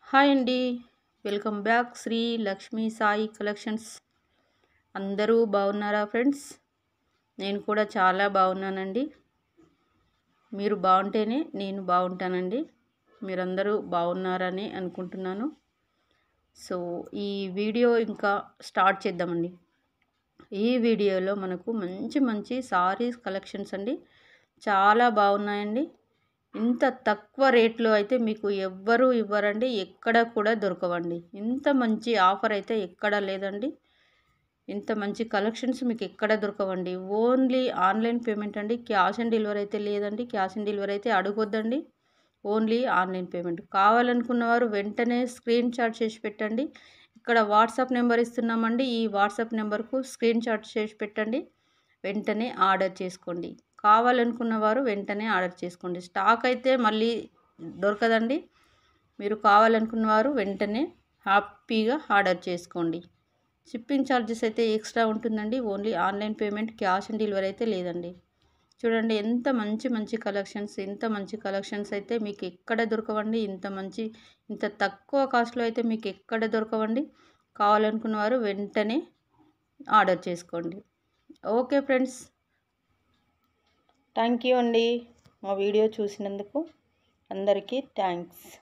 hi అండి welcome back Shri Lakshmi Sai collections అందరూ బాగున్నారా ఫ్రెండ్స్ నేను కూడా చాలా బాగున్నానండి మీరు బాగుంటేనే నేను బాగుంటానండి మీరందరూ బాగున్నారని అనుకుంటున్నాను సో ఈ వీడియో ఇంకా స్టార్ట్ చేద్దామండి ఈ వీడియోలో మనకు మంచి మంచి సారీస్ కలెక్షన్స్ అండి చాలా బాగున్నాయండి ఇంత తక్కువ రేట్లో అయితే మీకు ఎవ్వరూ ఇవ్వరండి ఎక్కడ కూడా దొరకవండి ఇంత మంచి ఆఫర్ అయితే ఎక్కడ లేదండి ఇంత మంచి కలెక్షన్స్ మీకు ఎక్కడ దొరకవండి ఓన్లీ ఆన్లైన్ పేమెంట్ అండి క్యాష్ ఆన్ డెలివరీ అయితే లేదండి క్యాష్ ఆన్ డెలివరీ అయితే అడగొద్దండి ఓన్లీ ఆన్లైన్ పేమెంట్ కావాలనుకున్న వారు వెంటనే స్క్రీన్ షాట్ చేసి పెట్టండి ఇక్కడ వాట్సాప్ నెంబర్ ఇస్తున్నామండి ఈ వాట్సాప్ నెంబర్కు స్క్రీన్ షాట్ చేసి పెట్టండి వెంటనే ఆర్డర్ చేసుకోండి కావాలనుకున్న వారు వెంటనే ఆర్డర్ చేసుకోండి స్టాక్ అయితే మళ్ళీ దొరకదండి మీరు కావాలనుకున్న వారు వెంటనే హ్యాపీగా ఆర్డర్ చేసుకోండి షిప్పింగ్ ఛార్జెస్ అయితే ఎక్స్ట్రా ఉంటుందండి only online payment cash on delivery అయితే లేదండి చూడండి ఎంత మంచి మంచి కలెక్షన్స్ ఎంత మంచి కలెక్షన్స్ అయితే మీకు ఎక్కడ దొరకవండి ఇంత మంచి ఇంత తక్కువ కాస్ట్లో అయితే మీకు ఎక్కడ దొరకవండి కావాలనుకున్న వారు వెంటనే ఆర్డర్ చేసుకోండి ఓకే ఫ్రెండ్స్ థ్యాంక్ యూ అండి మా వీడియో చూసినందుకు అందరికీ థ్యాంక్స్